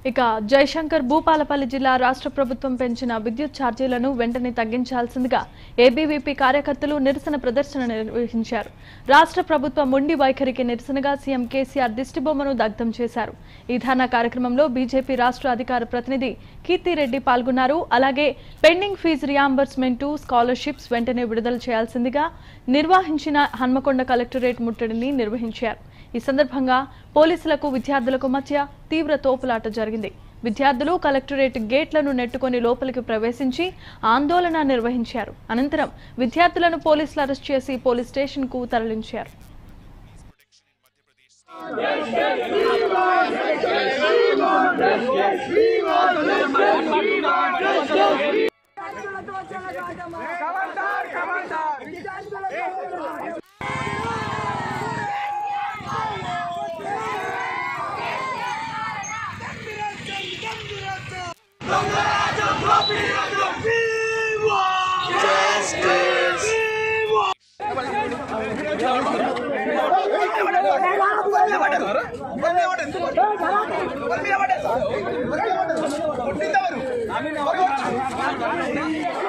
ఇక జయశంకర్ భూపాలపల్లి జిల్లా రాష్ట్ర ప్రభుత్వం పెంచిన విద్యుత్ ఛార్జీలను వెంటనే తగ్గించాల్సిందిగా ఏబీవీపీ కార్యకర్తలు నిరసన ప్రదర్శన నిర్వహించారు రాష్ట్ర ప్రభుత్వ మొండి వైఖరికి నిరసనగా సీఎం కేసీఆర్ దిష్టిబొమ్మను దగ్ధం చేశారు ఈ ధర్నా కార్యక్రమంలో బీజేపీ రాష్ట్ర అధికార ప్రతినిధి కీర్తిరెడ్డి పాల్గొన్నారు అలాగే పెండింగ్ ఫీజు రియాంబర్స్మెంట్ స్కాలర్షిప్స్ వెంటనే విడుదల చేయాల్సిందిగా నిర్వహించిన హన్మకొండ కలెక్టరేట్ ముట్టడిని నిర్వహించారు ఈ సందర్భంగా పోలీసులకు విద్యార్థులకు మధ్య తీవ్ర తోపులాట జరిగింది విద్యార్థులు కలెక్టరేట్ గేట్లను నెట్టుకొని లోపలికి ప్రవేశించి ఆందోళన నిర్వహించారు అనంతరం విద్యార్థులను పోలీసులు అరెస్ట్ చేసి పోలీస్ స్టేషన్ కు తరలించారు కొట్టిందవరు